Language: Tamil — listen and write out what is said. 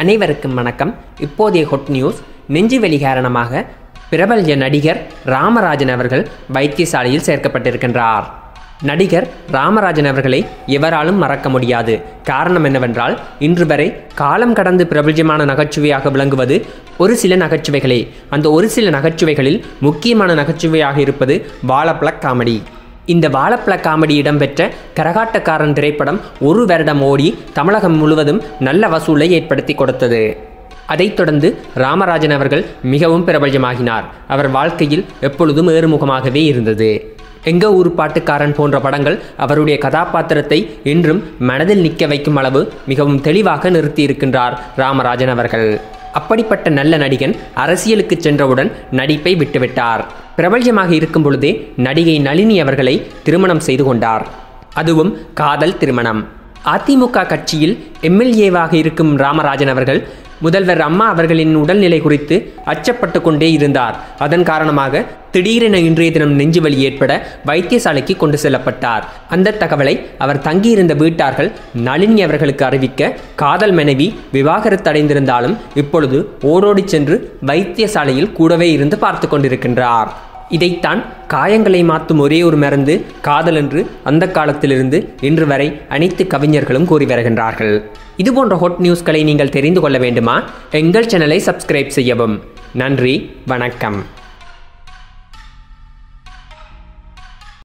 அனைவருக்கும் வணக்கம் இப்போதைய ஹொட் நியூஸ் நெஞ்சுவலி காரணமாக பிரபல்ய நடிகர் ராமராஜன் அவர்கள் வைத்தியசாலையில் சேர்க்கப்பட்டிருக்கின்றார் நடிகர் ராமராஜன் அவர்களை எவராலும் மறக்க முடியாது காரணம் என்னவென்றால் இன்று வரை காலம் கடந்து பிரபல்யமான நகைச்சுவையாக விளங்குவது ஒரு சில நகைச்சுவைகளே அந்த ஒரு சில நகைச்சுவைகளில் முக்கியமான நகைச்சுவையாக இருப்பது வாழப்பழ காமெடி இந்த வாழப்பழ காமெடி இடம்பெற்ற கரகாட்டக்காரன் திரைப்படம் ஒரு வருடம் ஓடி தமிழகம் முழுவதும் நல்ல வசூலை ஏற்படுத்தி கொடுத்தது அதைத் தொடர்ந்து ராமராஜன் அவர்கள் மிகவும் பிரபல்யமாகினார் அவர் வாழ்க்கையில் எப்பொழுதும் ஏறுமுகமாகவே இருந்தது எங்க ஊர் பாட்டுக்காரன் போன்ற படங்கள் அவருடைய கதாபாத்திரத்தை இன்றும் மனதில் நிற்க வைக்கும் அளவு மிகவும் தெளிவாக நிறுத்தியிருக்கின்றார் ராமராஜன் அவர்கள் அப்படிப்பட்ட நல்ல நடிகன் அரசியலுக்கு சென்றவுடன் நடிப்பை விட்டுவிட்டார் பிரபல்யமாக இருக்கும் பொழுதே நடிகை நளினி அவர்களை திருமணம் செய்து கொண்டார் அதுவும் காதல் திருமணம் அதிமுக கட்சியில் எம்எல்ஏவாக இருக்கும் ராமராஜன் அவர்கள் முதல்வர் அம்மா அவர்களின் உடல்நிலை குறித்து அச்சப்பட்டு கொண்டே இருந்தார் அதன் காரணமாக திடீரென இன்றைய தினம் நெஞ்சுவலி ஏற்பட வைத்தியசாலைக்கு கொண்டு செல்லப்பட்டார் அந்த தகவலை அவர் தங்கியிருந்த வீட்டார்கள் நளினி அவர்களுக்கு அறிவிக்க காதல் மனைவி விவாகரத்து அடைந்திருந்தாலும் இப்பொழுது ஓடோடி சென்று வைத்தியசாலையில் கூடவே இருந்து பார்த்து கொண்டிருக்கின்றார் இதைத்தான் காயங்களை மாற்றும் ஒரே ஒரு மருந்து காதல் என்று அந்த காலத்திலிருந்து இன்று வரை அனைத்து கவிஞர்களும் கூறி வருகின்றார்கள் இதுபோன்ற ஹொட் நியூஸ்களை நீங்கள் தெரிந்து கொள்ள வேண்டுமா எங்கள் சேனலை சப்ஸ்கிரைப் செய்யவும் நன்றி வணக்கம்